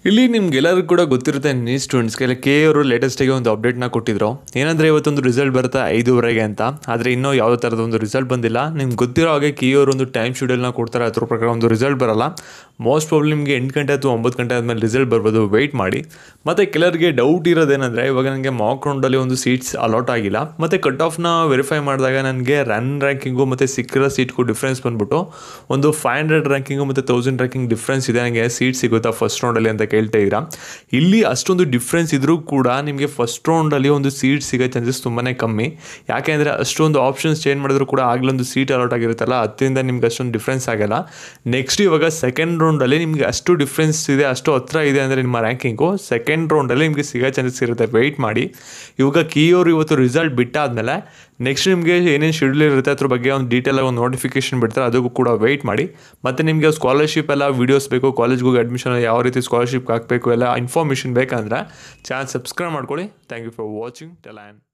ಇಲ್ಲಿ ನಿಮ್ಗೆಲ್ಲರಿಗೂ ಕೂಡ ಗೊತ್ತಿರುತ್ತೆ ನೀ ಸ್ಟೂಡೆಂಟ್ಸ್ಗೆ ಕೆ ಅವರು ಲೇಟೆಸ್ಟಾಗಿ ಒಂದು ಅಪ್ಡೇಟ್ನ ಕೊಟ್ಟಿದ್ರು ಏನಂದರೆ ಇವತ್ತೊಂದು ರಿಸಲ್ಟ್ ಬರುತ್ತೆ ಐದೂವರೆಗೆ ಅಂತ ಆದರೆ ಇನ್ನೂ ಯಾವುದೇ ಥರದ ಒಂದು ರಿಸಲ್ಟ್ ಬಂದಿಲ್ಲ ನಿಮ್ಗೆ ಗೊತ್ತಿರೋ ಹಾಗೆ ಕಿ ಅವರು ಒಂದು ಟೈಮ್ ಶೆಡ್ಯೂಲ್ನ ಕೊಡ್ತಾರೆ ಅದ್ರ ಪ್ರಕಾರ ಒಂದು ರಿಸಲ್ಟ್ ಬರಲ್ಲ ಮೋಸ್ಟ್ ಪ್ರಾಬ್ಲಿ ನಿಮಗೆ ಎಂಟು ಗಂಟೆ ಅಥವಾ ಒಂಬತ್ತು ಗಂಟೆ ಆದಮೇಲೆ ರಿಸಲ್ಟ್ ಬರ್ಬೋದು ವೆಯ್ಟ್ ಮಾಡಿ ಮತ್ತು ಕೆಲವರಿಗೆ ಡೌಟ್ ಇರೋದೇನೆಂದರೆ ಇವಾಗ ನನಗೆ ಮಾಕ್ ರೌಂಡಲ್ಲಿ ಒಂದು ಸೀಟ್ಸ್ ಅಲಾಟ್ ಆಗಿಲ್ಲ ಮತ್ತು ಕಟ್ ಆಫ್ನ ವೆರಿಫೈ ಮಾಡಿದಾಗ ನನಗೆ ರನ್ ರ್ಯಾಂಕಿಂಗು ಮತ್ತು ಸಿಕ್ಕಿರೋ ಸೀಟ್ಗೂ ಡಿಫ್ರೆನ್ಸ್ ಬಂದ್ಬಿಟ್ಟು ಒಂದು ಫೈವ್ ಹಂಡ್ರೆಡ್ ರ್ಯಾಂಕಿಂಗು ಮತ್ತು ತೌಸಂಡ್ ರ್ಯಾಂಕಿಂಗ್ ಡಿಫ್ರೆನ್ಸ್ ಇದೆ ನನಗೆ ಸೀಟ್ ಸಿಗುತ್ತಾ ಫಸ್ಟ್ ರೌಂಡಲ್ಲಿ ಅಂತ ಕೇಳ್ತಾ ಇದ್ದೀರಾ ಇಲ್ಲಿ ಅಷ್ಟೊಂದು ಡಿಫ್ರೆನ್ಸ್ ಇದ್ರೂ ಕೂಡ ನಿಮಗೆ ಫಸ್ಟ್ ರೌಂಡಲ್ಲಿ ಒಂದು ಸೀಟ್ ಸಿಗೋ ಚಾನ್ಸಸ್ ತುಂಬಾ ಕಮ್ಮಿ ಯಾಕೆಂದರೆ ಅಷ್ಟೊಂದು ಆಪ್ಷನ್ಸ್ ಚೇಂಜ್ ಮಾಡಿದ್ರು ಕೂಡ ಆಗಲೊಂದು ಸೀಟ್ ಅಲಾಟ್ ಆಗಿರುತ್ತಲ್ಲ ಅದರಿಂದ ನಿಮ್ಗೆ ಅಷ್ಟೊಂದು ಡಿಫ್ರೆನ್ಸ್ ಆಗಲ್ಲ ನೆಕ್ಸ್ಟ್ ಇವಾಗ ಸೆಕೆಂಡ್ ರೌಂಡಲ್ಲಿ ನಿಮಗೆ ಅಷ್ಟು ಡಿಫ್ರೆನ್ಸ್ ಇದೆ ಅಷ್ಟು ಹತ್ರ ಇದೆ ಅಂದರೆ ನಿಮ್ಮ ರ್ಯಾಂಕಿಂಗು ಸೆಕೆಂಡ್ ರೌಂಡಲ್ಲಿ ನಿಮಗೆ ಸಿಗೋ ಚಾನ್ಸಸ್ ಇರುತ್ತೆ ವೆಯ್ಟ್ ಮಾಡಿ ಇವಾಗ ಕೀಯವರು ಇವತ್ತು ರಿಸಲ್ಟ್ ಬಿಟ್ಟಾದಮೇಲೆ ನೆಕ್ಸ್ಟ್ ನಿಮಗೆ ಏನೇನು ಶೆಡ್ಯೂಲ್ ಇರುತ್ತೆ ಅದ್ರ ಬಗ್ಗೆ ಒಂದು ಡೀಟೇಲಾಗಿ ಒಂದು ನೋಟಿಫಿಕೇಶನ್ ಬಿಡ್ತಾರೆ ಅದಕ್ಕೂ ಕೂಡ ವೆಯ್ಟ್ ಮಾಡಿ ಮತ್ತು ನಿಮಗೆ ಸ್ಕಾಲರ್ಶಿಪ್ ಎಲ್ಲ ವೀಡಿಯೋಸ್ ಬೇಕು ಕಾಲೇಜ್ಗೆ ಹೋಗಿ ಅಡ್ಮಿಷನ್ ಯಾವ ರೀತಿ ಸ್ಕಾಲರ್ಶಿಪ್ ಹಾಕಬೇಕು ಎಲ್ಲ ಇನ್ಫಾರ್ಮೇಷನ್ ಬೇಕಂದರೆ ಚಾನಲ್ ಸಬ್ಸ್ಕ್ರೈಬ್ ಮಾಡ್ಕೊಳ್ಳಿ thank you for watching tell and